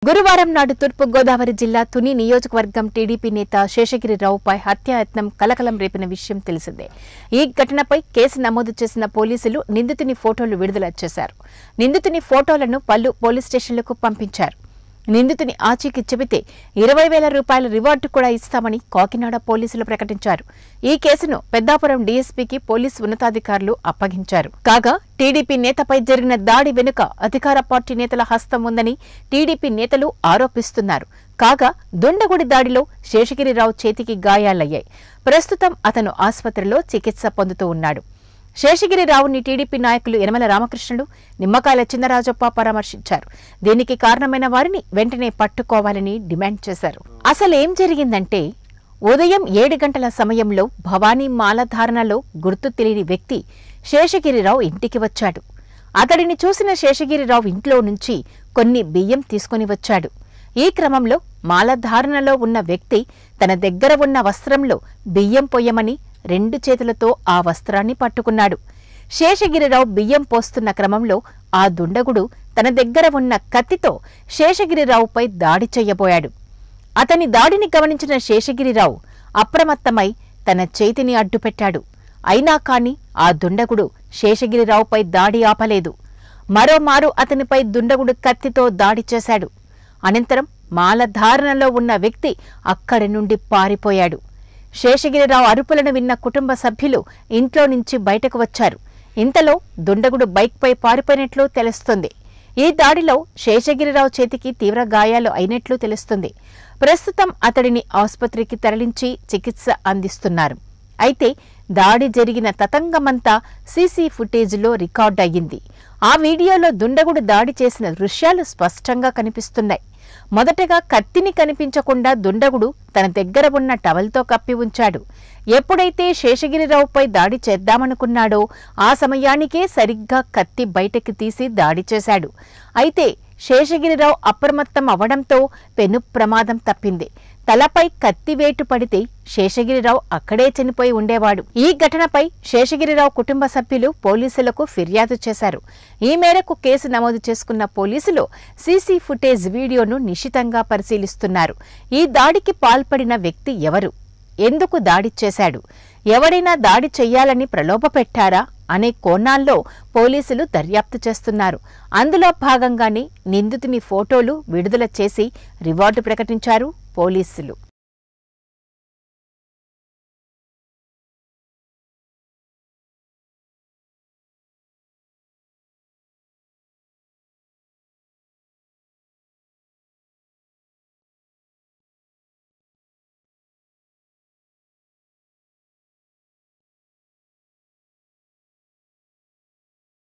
గురువారం నాడు తూర్పు గోదావరి జిల్లా తుని నియోజకవర్గం టీడీపీ నేత శేషగిరిరావుపై హత్యాయత్నం కలకలం రేపిన విషయం తెలిసిందే ఈ ఘటనపై కేసు నమోదు చేసిన పోలీసులు నిందితుని ఫోటోలు విడుదల చేశారు నిందితుని ఫోటోలను పలు పోలీస్ స్టేషన్లకు పంపించారు నిందితుని ఆచీకి చెబితే ఇరవై వేల రూపాయల రివార్డు కూడా ఇస్తామని కాకినాడ పోలీసులు ప్రకటించారు ఈ కేసును పెద్దాపురం డీఎస్పీకి పోలీసు ఉన్నతాధికారులు అప్పగించారు కాగా టీడీపీ నేతపై జరిగిన దాడి వెనుక అధికార పార్టీ నేతల హస్తం ఉందని టీడీపీ నేతలు ఆరోపిస్తున్నారు కాగా దుండగుడి దాడిలో శేషగిరిరావు చేతికి గాయాలయ్యాయి ప్రస్తుతం అతను ఆసుపత్రిలో చికిత్స పొందుతూ ఉన్నాడు శేషగిరిరావుని టీడీపీ నాయకులు యనమల రామకృష్ణుడు నిమ్మకాయల చిన్నరాజప్ప పరామర్శించారు దీనికి కారణమైన వారిని వెంటనే పట్టుకోవాలని డిమాండ్ చేశారు అసలేం జరిగిందంటే ఉదయం ఏడు గంటల సమయంలో భవానీ మాలధారణలో గుర్తు తెలియని వ్యక్తి శేషగిరిరావు ఇంటికి వచ్చాడు అతడిని చూసిన శేషగిరిరావు ఇంట్లో నుంచి కొన్ని బియ్యం తీసుకుని వచ్చాడు ఈ క్రమంలో మాలధారణలో ఉన్న వ్యక్తి తన దగ్గర ఉన్న వస్త్రంలో బియ్యం పొయ్యమని రెండు చేతులతో ఆ వస్త్రాన్ని పట్టుకున్నాడు శేషగిరిరావు బియ్యం పోస్తున్న క్రమంలో ఆ దుండగుడు తన దగ్గర ఉన్న కత్తితో శేషగిరిరావుపై దాడి చెయ్యబోయాడు అతని దాడిని గమనించిన శేషగిరిరావు అప్రమత్తమై తన చేతిని అడ్డుపెట్టాడు అయినా కాని ఆ దుండగుడు శేషగిరిరావుపై దాడి ఆపలేదు మరోమారు అతనిపై దుండగుడు కత్తితో దాడి చేశాడు అనంతరం మాలధారణలో ఉన్న వ్యక్తి అక్కడి నుండి పారిపోయాడు శేషగిరిరావు అరుపులను విన్న కుటుంబ సభ్యులు ఇంట్లో నుంచి బయటకు వచ్చారు ఇంతలో దుండగుడు బైక్పై పారిపోయినట్లు తెలుస్తుంది ఈ దాడిలో శేషగిరిరావు చేతికి తీవ్ర గాయాలు అయినట్లు తెలుస్తుంది ప్రస్తుతం అతడిని ఆసుపత్రికి తరలించి చికిత్స అందిస్తున్నారు అయితే దాడి జరిగిన తతంగమంతా సీసీ ఫుటేజ్లో రికార్డ్ అయ్యింది ఆ వీడియోలో దుండగుడు దాడి చేసిన దృశ్యాలు స్పష్టంగా కనిపిస్తున్నాయి మొదటగా కత్తిని కనిపించకుండా దుండగుడు తన దగ్గర ఉన్న టవల్తో కప్పి ఉంచాడు ఎప్పుడైతే శేషగిరిరావుపై దాడి చేద్దామనుకున్నాడో ఆ సమయానికే సరిగ్గా కత్తి బయటకి తీసి దాడి చేశాడు అయితే శేషగిరిరావు అప్రమత్తం అవడంతో పెను ప్రమాదం తప్పింది తలపై కత్తివేటు పడితే శేషగిరిరావు అక్కడే చనిపోయి ఉండేవాడు ఈ ఘటనపై శేషగిరిరావు కుటుంబ సభ్యులు పోలీసులకు ఫిర్యాదు చేశారు ఈ మేరకు కేసు నమోదు చేసుకున్న పోలీసులు సీసీ ఫుటేజ్ వీడియోను నిశితంగా పరిశీలిస్తున్నారు ఈ దాడికి పాల్పడిన వ్యక్తి ఎవరు ఎందుకు దాడి చేశాడు ఎవరైనా దాడి చెయ్యాలని ప్రలోభపెట్టారా అనే కోణాల్లో పోలీసులు దర్యాప్తు చేస్తున్నారు అందులో భాగంగానే నిందితుని ఫోటోలు విడుదల చేసి రివార్డు ప్రకటించారు పోలీసులు